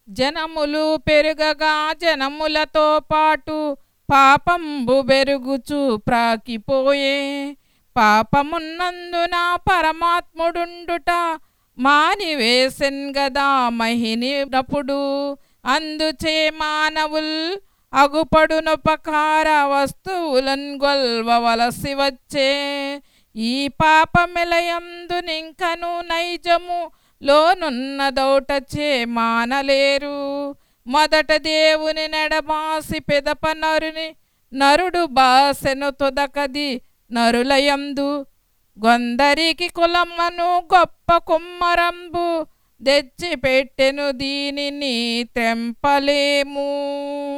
జనములు పెరుగగా జనములతో పాటు పాపంబు బెరుగుచు ప్రాకిపోయే పాపమున్నందున పరమాత్ముడుండుట మానివేసెన్ గదా మహినినప్పుడు అందుచే మానవుల్ అగుపడునొపకార వస్తువులన్ గొల్వవలసి వచ్చే ఈ పాపమిలయందు నింకను నైజము లోనున్నదౌటచే మానలేరు మొదట దేవుని నెడబాసి పెదప నరుని నరుడు బాసెను తొదకది నరులయందు గొందరికి కులమ్మను గొప్ప కుమ్మరంబు తెచ్చి పెట్టెను దీనిని తెంపలేము